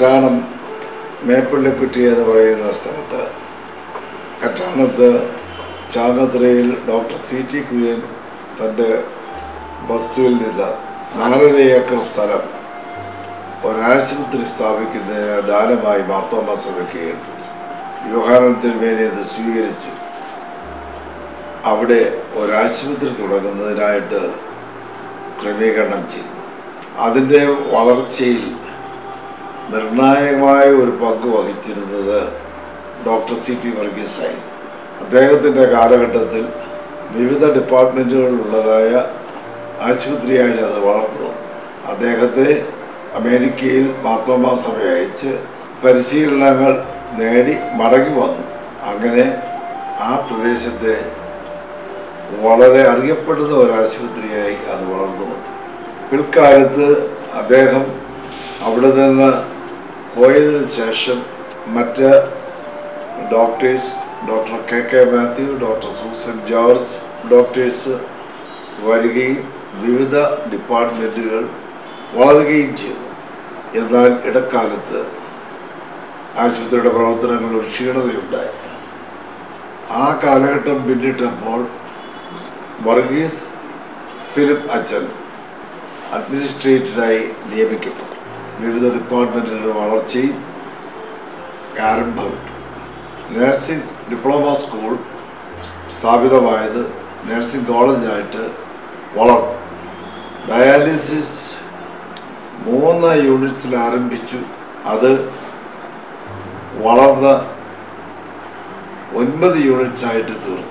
കറ്റാണം മേപ്പള്ളിക്കുറ്റി എന്ന് പറയുന്ന സ്ഥലത്ത് കറ്റാണത്ത് ചാങ്ങത്രയിൽ ഡോക്ടർ സി ടി കുര്യൻ തൻ്റെ വസ്തുവിൽ നിന്ന് നാലര ഏക്കർ സ്ഥലം ഒരാശുപത്രി സ്ഥാപിക്കുന്നതിന് ദാനമായി മാർത്തോമ സഭയ്ക്ക് ഏൽപ്പിച്ചു യോഹാനൻ തിരുമേനി അത് സ്വീകരിച്ചു അവിടെ ഒരാശുപത്രി തുടങ്ങുന്നതിനായിട്ട് ക്രമീകരണം ചെയ്തു അതിൻ്റെ വളർച്ചയിൽ നിർണായകമായ ഒരു പങ്ക് വഹിച്ചിരുന്നത് ഡോക്ടർ സി ടി വർഗീസ് ആയിരുന്നു അദ്ദേഹത്തിൻ്റെ കാലഘട്ടത്തിൽ വിവിധ ഡിപ്പാർട്ട്മെൻറ്റുകളിലുള്ളതായ ആശുപത്രിയായിട്ട് അത് വളർന്നു വന്നു അദ്ദേഹത്തെ അമേരിക്കയിൽ മാർത്തോമാ സഭ അയച്ച് പരിശീലനങ്ങൾ നേടി മടങ്ങി വന്നു അങ്ങനെ ആ പ്രദേശത്തെ വളരെ അറിയപ്പെടുന്ന ഒരു ആശുപത്രിയായി അത് വളർന്നു വന്നു പിൽക്കാലത്ത് അദ്ദേഹം അവിടെ നിന്ന് പോയതിനു ശേഷം മറ്റ് doctors doctor K K Mathew doctor Susan George doctors വരികയും വിവിധ ഡിപ്പാർട്ട്മെൻറ്റുകൾ വളരുകയും ചെയ്തു എന്നാൽ ഇടക്കാലത്ത് ആശുപത്രിയുടെ പ്രവർത്തനങ്ങൾ ഒരു ക്ഷീണതയുണ്ടായി ആ കാലഘട്ടം പിന്നിട്ടപ്പോൾ വർഗീസ് ഫിലിപ്പ് അച്ഛൻ അഡ്മിനിസ്ട്രേറ്ററായി നിയമിക്കപ്പെട്ടു വിവിധ ഡിപ്പാർട്ട്മെൻറ്റുകളുടെ വളർച്ചയും ആരംഭമിട്ടു നഴ്സിംഗ് ഡിപ്ലോമ സ്കൂൾ സ്ഥാപിതമായത് നഴ്സിംഗ് കോളേജായിട്ട് വളർന്നു ഡയാലിസിസ് മൂന്ന് യൂണിറ്റ്സിൽ ആരംഭിച്ചു അത് വളർന്ന് ഒൻപത് യൂണിറ്റ്സ് ആയിട്ട് തീർന്നു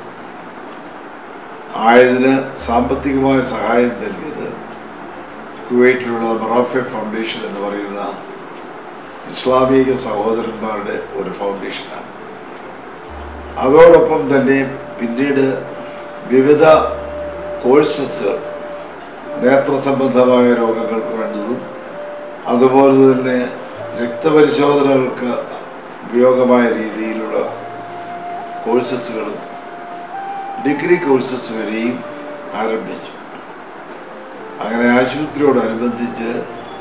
ആയതിന് സാമ്പത്തികമായ സഹായം നൽകിയത് കുവൈറ്റിലുള്ള മറാഫെ ഫൗണ്ടേഷൻ എന്ന് പറയുന്ന ഇസ്ലാമിക സഹോദരന്മാരുടെ ഒരു ഫൗണ്ടേഷനാണ് അതോടൊപ്പം തന്നെ പിന്നീട് വിവിധ കോഴ്സസുകൾ നേത്ര സംബന്ധമായ രോഗങ്ങൾക്ക് വേണ്ടതും അതുപോലെ തന്നെ രക്തപരിശോധനകൾക്ക് ഉപയോഗമായ രീതിയിലുള്ള കോഴ്സസുകളും ഡിഗ്രി കോഴ്സസ് വരെയും ആരംഭിച്ചു അങ്ങനെ ആശുപത്രിയോടനുബന്ധിച്ച്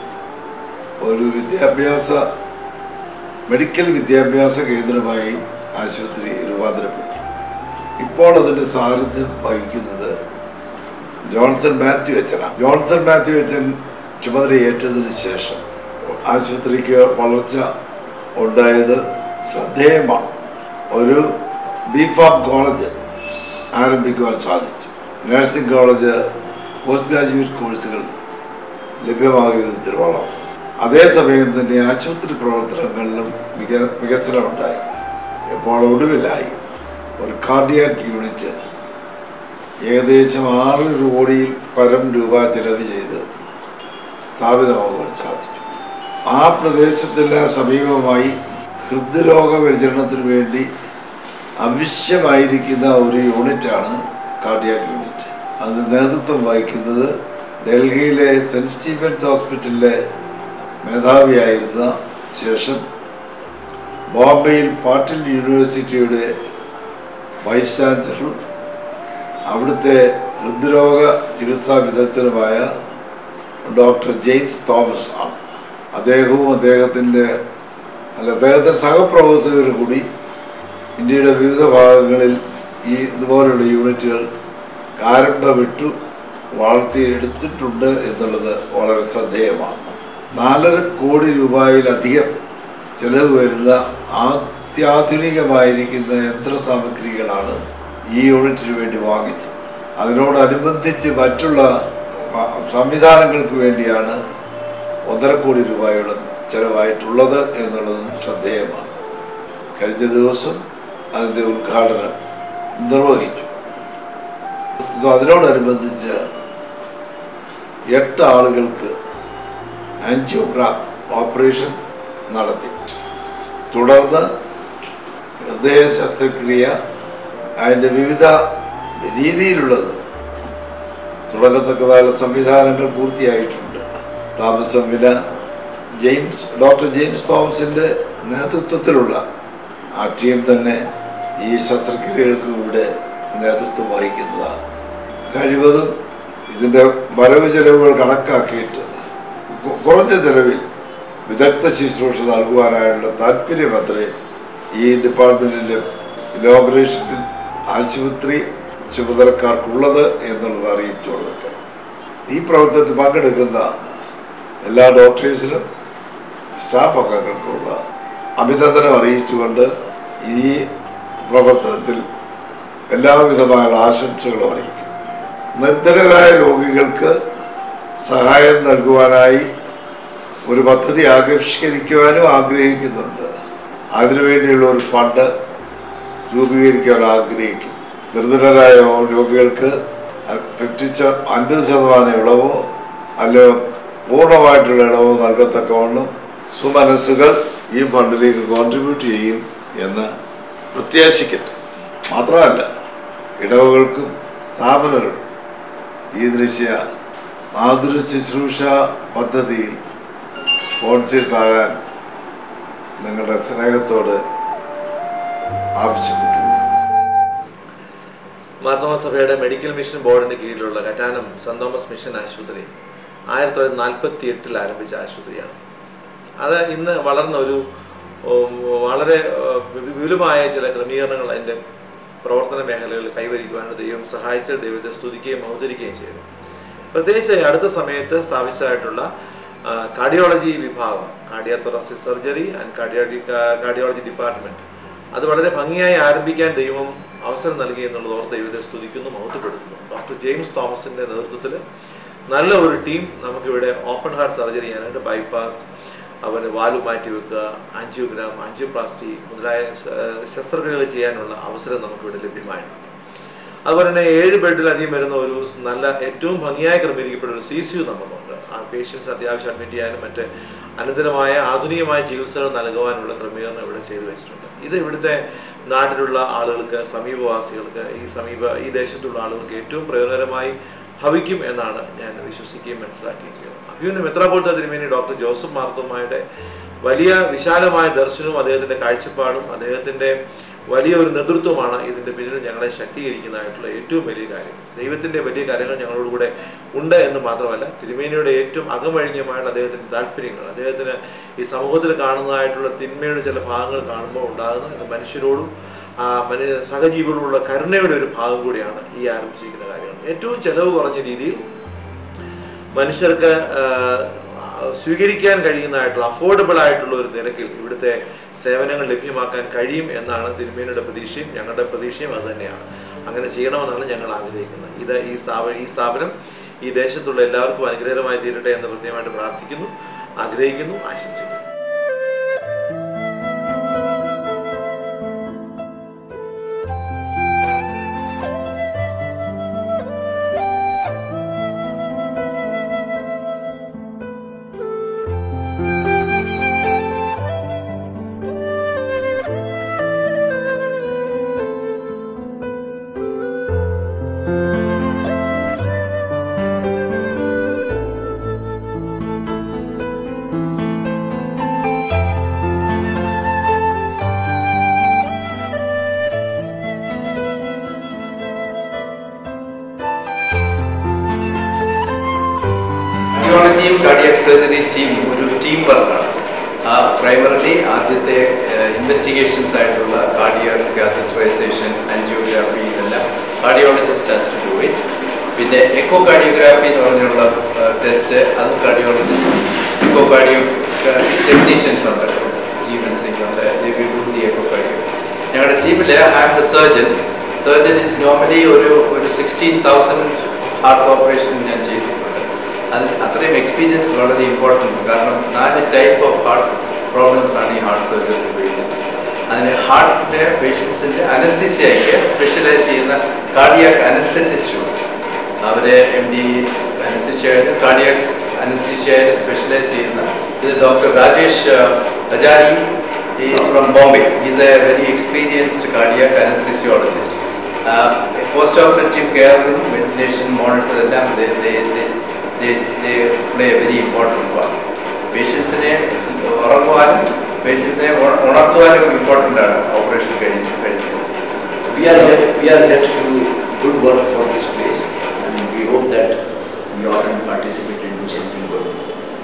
ഒരു വിദ്യാഭ്യാസ മെഡിക്കൽ വിദ്യാഭ്യാസ കേന്ദ്രമായി ആശുപത്രി രൂപാന്തരപ്പെട്ടു ഇപ്പോൾ അതിൻ്റെ സാന്നിധ്യം വഹിക്കുന്നത് ജോൺസൺ മാത്യു അച്ഛനാണ് ജോൺസൺ മാത്യു അച്ഛൻ ചുമതലയേറ്റതിന് ശേഷം ആശുപത്രിക്ക് വളർച്ച ഉണ്ടായത് ശ്രദ്ധേയമാണ് ഒരു ബി ഫാം കോളേജ് ആരംഭിക്കുവാൻ സാധിച്ചു നഴ്സിംഗ് കോളേജ് പോസ്റ്റ് ഗ്രാജുവേറ്റ് കോഴ്സുകൾ ലഭ്യമാകുന്ന വിധത്തിൽ വളർന്നു അതേസമയം തന്നെ ആശുപത്രി പ്രവർത്തനങ്ങളിലും മിക വികസനമുണ്ടായി ഇപ്പോൾ ഒടുവിലായി ഒരു കാർഡിയാക് യൂണിറ്റ് ഏകദേശം ആറ് കോടിയിൽ പരം രൂപ ചെലവ് ചെയ്ത് സ്ഥാപിതമാകുവാൻ സാധിച്ചു ആ പ്രദേശത്തിന് സമീപമായി ഹൃദ്രോഗ പരിചരണത്തിന് വേണ്ടി ആവശ്യമായിരിക്കുന്ന ഒരു യൂണിറ്റാണ് കാർഡിയാക് യൂണിറ്റ് അത് നേതൃത്വം വഹിക്കുന്നത് ഡൽഹിയിലെ സെൻറ്റ് സ്റ്റീഫൻസ് ഹോസ്പിറ്റലിലെ മേധാവിയായിരുന്ന ശേഷം ബോംബെയിൽ പാട്ടിൽ യൂണിവേഴ്സിറ്റിയുടെ വൈസ് ചാൻസലറും അവിടുത്തെ ഹൃദ്രോഗ ചികിത്സാ വിദഗ്ധനുമായ ഡോക്ടർ ജെയിംസ് തോമസ് ആണ് അദ്ദേഹവും അദ്ദേഹത്തിൻ്റെ അല്ല അദ്ദേഹത്തിൻ്റെ സഹപ്രവർത്തകരും കൂടി ഇന്ത്യയുടെ വിവിധ ഭാഗങ്ങളിൽ ഈ ഇതുപോലുള്ള യൂണിറ്റുകൾ ആരംഭമിട്ടു വളർത്തിയെടുത്തിട്ടുണ്ട് എന്നുള്ളത് വളരെ ശ്രദ്ധേയമാണ് നാലര കോടി രൂപയിലധികം ചെലവ് വരുന്ന അത്യാധുനികമായിരിക്കുന്ന യന്ത്രസാമഗ്രികളാണ് ഈ യൂണിറ്റിന് വേണ്ടി വാങ്ങിച്ചത് അതിനോടനുബന്ധിച്ച് മറ്റുള്ള സംവിധാനങ്ങൾക്ക് വേണ്ടിയാണ് ഒന്നര കോടി രൂപയോളം ചെലവായിട്ടുള്ളത് എന്നുള്ളതും ശ്രദ്ധേയമാണ് കഴിഞ്ഞ ദിവസം അതിൻ്റെ ഉദ്ഘാടനം നിർവഹിച്ചു ഇത് അതിനോടനുബന്ധിച്ച് എട്ട് ആളുകൾക്ക് ആൻജിയോഗ്രാം ഓപ്പറേഷൻ നടത്തി തുടർന്ന് ഹൃദയ ശസ്ത്രക്രിയ അതിൻ്റെ വിവിധ രീതിയിലുള്ളത് തുടങ്ങത്തക്കതായ സംവിധാനങ്ങൾ പൂർത്തിയായിട്ടുണ്ട് താമസം വില ജെയിംസ് ഡോക്ടർ ജെയിംസ് തോമസിൻ്റെ നേതൃത്വത്തിലുള്ള ആ ടീം തന്നെ ഈ ശസ്ത്രക്രിയകൾക്ക് ഇവിടെ നേതൃത്വം വഹിക്കുന്നതാണ് കഴിവതും ഇതിൻ്റെ വരവ് ചെലവുകൾ കണക്കാക്കിയിട്ട് കു- കുറഞ്ഞ ചെലവിൽ വിദഗ്ധ ശുശ്രൂഷ നൽകുവാനായുള്ള താല്പര്യമത്രേ ഈ ഡിപ്പാർട്ട്മെൻറ്റിൻ്റെ ഇനോഗ്രേഷനിൽ ആശുപത്രി ചുമതലക്കാർക്കുള്ളത് എന്നുള്ളത് അറിയിച്ചുകൊള്ളട്ടെ ഈ പ്രവർത്തനത്തിൽ പങ്കെടുക്കുന്ന എല്ലാ ഡോക്ടേഴ്സിനും സ്റ്റാഫ് അംഗങ്ങൾക്കുള്ള അഭിനന്ദനം അറിയിച്ചുകൊണ്ട് ഈ പ്രവർത്തനത്തിൽ എല്ലാവിധമായ ആശംസകളും അറിയിക്കും നിർധനരായ രോഗികൾക്ക് സഹായം നൽകുവാനായി ഒരു പദ്ധതി ആവിഷ്കരിക്കുവാനും ആഗ്രഹിക്കുന്നുണ്ട് അതിനുവേണ്ടിയുള്ള ഒരു ഫണ്ട് രൂപീകരിക്കാൻ ആഗ്രഹിക്കുന്നു നിർധനരായ രോഗികൾക്ക് ഫിഫ്റ്റി അൻപത് ശതമാനം ഇളവോ അല്ല പൂർണ്ണമായിട്ടുള്ള ഇളവോ നൽകത്തക്കവണ്ണം സുമനസ്സുകൾ ഈ ഫണ്ടിലേക്ക് കോൺട്രിബ്യൂട്ട് ചെയ്യും എന്ന് പ്രത്യാശിക്കട്ടെ മാത്രമല്ല ഇടവകൾക്കും സ്ഥാപനങ്ങൾ ഈ ദൃശ്യ മാതൃ ശുശ്രൂഷ പദ്ധതിയിൽ സ്പോൺസേഴ്സ് ആകാൻ നിങ്ങളുടെ സ്നേഹത്തോട് ആവശ്യപ്പെട്ടു മാർത്തോമ സഭയുടെ മെഡിക്കൽ മിഷൻ ബോർഡിന്റെ കീഴിലുള്ള കറ്റാനം സെന്റ് തോമസ് മിഷൻ ആശുപത്രി ആയിരത്തി തൊള്ളായിരത്തി നാൽപ്പത്തി എട്ടിൽ ആരംഭിച്ച ആശുപത്രിയാണ് അത് ഇന്ന് വളർന്ന ഒരു ഉം, വളരെ ഏഹ്, വിപുലമായ ചില ക്രമീകരണങ്ങൾ അതിൻ്റെ പ്രവർത്തന മേഖലകളിൽ കൈവരിക്കുവാൻ ദൈവം സഹായിച്ച ദൈവത്തെ സ്തുതിക്കുകയും അവതരിക്കുകയും ചെയ്തു പ്രത്യേകിച്ച് അടുത്ത സമയത്ത് സ്ഥാപിച്ചതായിട്ടുള്ള കാർഡിയോളജി വിഭാഗം cardiothoracic surgery and cardiology cardiology department അത് വളരെ ഭംഗിയായി ആരംഭിക്കാൻ ദൈവം അവസരം നൽകി എന്നുള്ളത് ഓർത്ത് ദൈവത്തെ സ്തുതിക്കുന്നു മഹത്വപ്പെടുത്തുന്നു ഡോക്ടർ ജെയിംസ് തോമസിന്റെ നേതൃത്വത്തിൽ നല്ല ഒരു ടീം നമുക്കിവിടെ ഓപ്പൺ ഹാർട്ട് സർജറി ചെയ്യാനായിട്ട് ബൈപ്പാസ് അവന് വാലു മാറ്റി വെക്കുക ആൻജിയോഗ്രാം ആൻജിയോപ്ലാസ്റ്റി മുതലായ ശ- ശസ്ത്രക്രിയകൾ ചെയ്യാനുള്ള അവസരം നമുക്കിവിടെ ലഭ്യമായിട്ടുണ്ട് അതുപോലെ തന്നെ ഏഴ് ബെഡിലധികം വരുന്ന ഒരു നല്ല ഏറ്റവും ഭംഗിയായി ക്രമീകരിക്കപ്പെട്ട ഒരു സി സി യു നമുക്കുണ്ട് ആ പേഷ്യൻസ് അത്യാവശ്യം അഡ്മിറ്റ് ചെയ്യാനും മറ്റ് അനന്തരമായ ആധുനികമായ ചികിത്സകൾ നൽകുവാനുള്ള ക്രമീകരണം ഇവിടെ ചെയ്തു വെച്ചിട്ടുണ്ട് ഇത് ഇവിടുത്തെ നാട്ടിലുള്ള ആളുകൾക്ക് സമീപവാസികൾക്ക് ഈ സമീപ ഈ ദേശത്തുള്ള ആളുകൾക്ക് ഏറ്റവും പ്രയോജനകരമായി ഭവിക്കും എന്നാണ് ഞാൻ വിശ്വസിക്കുകയും മനസ്സിലാക്കുകയും ചെയ്യുന്നത് അഭിയുന്ന മെത്രാപോളിത്ത തിരുമേനി ഡോക്ടർ ജോസഫ് മാർത്തോമായുടെ വലിയ വിശാലമായ ദർശനവും അദ്ദേഹത്തിന്റെ കാഴ്ചപ്പാടും അദ്ദേഹത്തിന്റെ വലിയ ഒരു നേതൃത്വമാണ് ഇതിന്റെ പിന്നിൽ ഞങ്ങളെ ശക്തീകരിക്കുന്നതായിട്ടുള്ള ഏറ്റവും വലിയ കാര്യം ദൈവത്തിന്റെ വലിയ കാര്യങ്ങൾ ഞങ്ങളോട് കൂടെ ഉണ്ട് എന്ന് മാത്രമല്ല തിരുമേനിയുടെ ഏറ്റവും അകമഴിഞ്ഞമായുള്ള അദ്ദേഹത്തിന്റെ താല്പര്യങ്ങൾ അദ്ദേഹത്തിന് ഈ സമൂഹത്തിൽ കാണുന്നതായിട്ടുള്ള തിന്മയുടെ ചില ഭാഗങ്ങൾ കാണുമ്പോൾ ഉണ്ടാകുന്ന ഇത് മനുഷ്യരോടും ആ മനുഷ്യ സഹജീവികളോടുള്ള കരുണയുടെ ഒരു ഭാഗം കൂടിയാണ് ഈ ആരംഭിച്ചിരിക്കുന്ന കാര്യങ്ങൾ ഏറ്റവും ചെലവ് കുറഞ്ഞ രീതിയിൽ മനുഷ്യർക്ക് ആ, സ്വീകരിക്കാൻ കഴിയുന്നതായിട്ടുള്ള അഫോർഡബിൾ ആയിട്ടുള്ള ഒരു നിരക്കിൽ ഇവിടുത്തെ സേവനങ്ങൾ ലഭ്യമാക്കാൻ കഴിയും എന്നാണ് തിരുമേനിയുടെ പ്രതീക്ഷയും ഞങ്ങളുടെ പ്രതീക്ഷയും അത് തന്നെയാണ് അങ്ങനെ ചെയ്യണമെന്നാണ് ഞങ്ങൾ ആഗ്രഹിക്കുന്നത് ഇത് ഈ സ്ഥാപനം ഈ സ്ഥാപനം ഈ ദേശത്തുള്ള എല്ലാവർക്കും അനുഗ്രഹമായി തീരട്ടെ എന്ന് പ്രത്യേകമായിട്ട് പ്രാർത്ഥിക്കുന്നു ആഗ്രഹിക്കുന്നു ആശംസിക്കുന്നു കാർഡിയോളജിയും കാർഡിയാക് സർജറി ടീം ഒരു ടീം വർക്കാണ് ആ പ്രൈമറിലി ആദ്യത്തെ ഇൻവെസ്റ്റിഗേഷൻസ് ആയിട്ടുള്ള കാർഡിയാക് കാത്തട്രൈസേഷൻ ആൻജിയോഗ്രാഫി ഇതെല്ലാം cardiologist has to do it പിന്നെ എക്കോ കാർഡിയോഗ്രാഫി എന്ന് പറഞ്ഞുള്ള ടെസ്റ്റ് അതും കാർഡിയോളജിസ്റ്റ് എക്കോ കാർഡിയോ ടെക്നീഷ്യൻസ് ഉണ്ട് ജീവൻ സിംഗ് ഉണ്ട് ദി എക്കോ കാർഡിയോ ഞങ്ങളുടെ ടീമിൽ I am the surgeon surgeon is normally ഒരു ഒരു സിക്സ്റ്റീൻ തൗസൻഡ് ഹാർട്ട് ഓപ്പറേഷൻ ഞാൻ ചെയ്തിട്ടുണ്ട് അതിന് അത്രയും എക്സ്പീരിയൻസ് വളരെ ഇമ്പോർട്ടൻ്റ് കാരണം നാല് ടൈപ്പ് ഓഫ് ഹാർട്ട് പ്രോബ്ലംസ് ആണ് ഈ ഹാർട്ട് സർജറി ഉപയോഗിക്കുന്നത് അതിന് ഹാർട്ടിൻ്റെ പേഷ്യൻസിൻ്റെ അനസ്തീസിയയ്ക്ക് സ്പെഷ്യലൈസ് ചെയ്യുന്ന കാർഡിയാക് അനസ്തറ്റിസ്റ്റും അവരെ എം ഡി അനസ്തീഷ്യയിൽ കാർഡിയാക് അനസ്തീഷ്യയിൽ സ്പെഷ്യലൈസ് ചെയ്യുന്ന ഇത് doctor Rajesh Ajari is from Bombay is a very experienced cardiac anaesthesiologist post operative കെയറും വെന്റിലേഷൻ മോണിറ്റർ എല്ലാം play a very important part പേഷ്യൻസിനെ ഉറങ്ങുവാനും പേഷ്യൻസിനെ ഉണർത്തുവാനും ഇമ്പോർട്ടൻ്റ് ആണ് ഓപ്പറേഷൻ കഴിഞ്ഞ് കഴിഞ്ഞത് We are here, we are here to do good work for this place and we hope that we all can participate and do something good. Doctor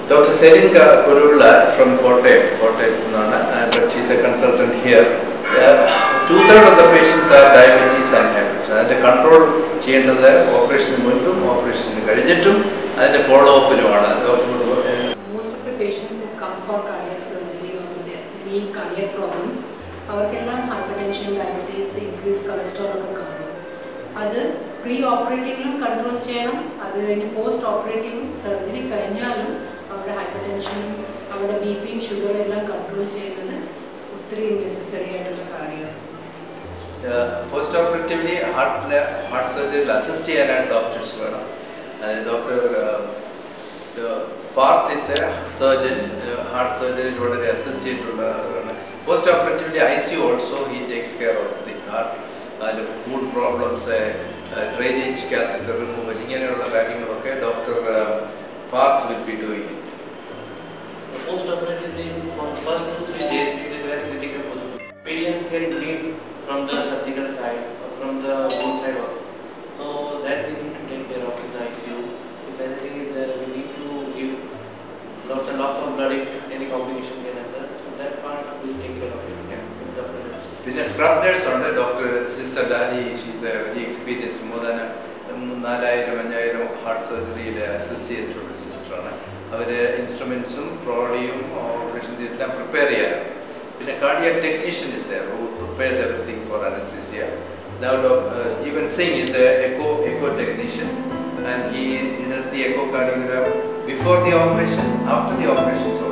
Celine Kurulla from Kottayam കോട്ടയത്ത് നിന്നാണ് but she's a consultant here two third of the patients are diabetes and hypertension അതിൻ്റെ control ചെയ്യേണ്ടത് ഓപ്പറേഷന് മുൻപും ഓപ്പറേഷന് കഴിഞ്ഞിട്ടും അതിൻ്റെ follow അപ്പിനുമാണ് Most of the patients who come for cardiac surgery or with any cardiac problems, അവർക്കെല്ലാം hypertension diabetes increase cholesterol ഒക്കെ കാണും അത് പ്രീ ഓപ്പറേറ്റീവിലും കൺട്രോൾ ചെയ്യണം അത് കഴിഞ്ഞ് പോസ്റ്റ് ഓപ്പറേറ്റീവും സർജറി കഴിഞ്ഞാലും അവരുടെ ഹൈപ്പർ ടെൻഷനും അവരുടെ ബി പിയും ഷുഗറും എല്ലാം കൺട്രോൾ ചെയ്യുന്നത് ഒത്തിരി നെസസറി ആയിട്ടുള്ള കാര്യമാണ് പോസ്റ്റ് ഓപ്പറേറ്റീവ്ലി ഹാർട്ടിലെ ഹാർട്ട് സർജറിയിൽ അസിസ്റ്റ് ചെയ്യാനായിട്ട് ഡോക്ടേഴ്സ് വേണം doctor Parth is a surgeon heart സർജറിയിൽ വളരെ അസിസ്റ്റ് ചെയ്തിട്ടുള്ളതാണ് post operatively I C also he takes care of the heart അതിൽ food problems drainage catheter removal ഇങ്ങനെയുള്ള കാര്യങ്ങളൊക്കെ doctor Parth will be doing Post operatively, for first two three days, it is very critical for the patient can bleed from the surgical side or from the bone side also. So that we need to take care of in the ICU. If anything is there, we need to give lots and lots of blood if any complication can occur. So that part we will take care of it Yeah. in the presence. പിന്നെ scrub nurse ഉണ്ട് doctor sister Dally she's a very experienced more than നാലായിരം അഞ്ഞായിരം heart സർജറിയിൽ assist ചെയ്തിട്ടുള്ള ഒരു സിസ്റ്ററാണ് അവർ ഇൻസ്ട്രുമെൻസും ട്രോളിയും operation എല്ലാം prepare ചെയ്യാനും പിന്നെ cardiac technician is there who prepares everything for anaesthesia Now, doc- uh, Jeevan Singh is a echo echo technician, and he, he does the echocardiogram before the operation, after the operation. So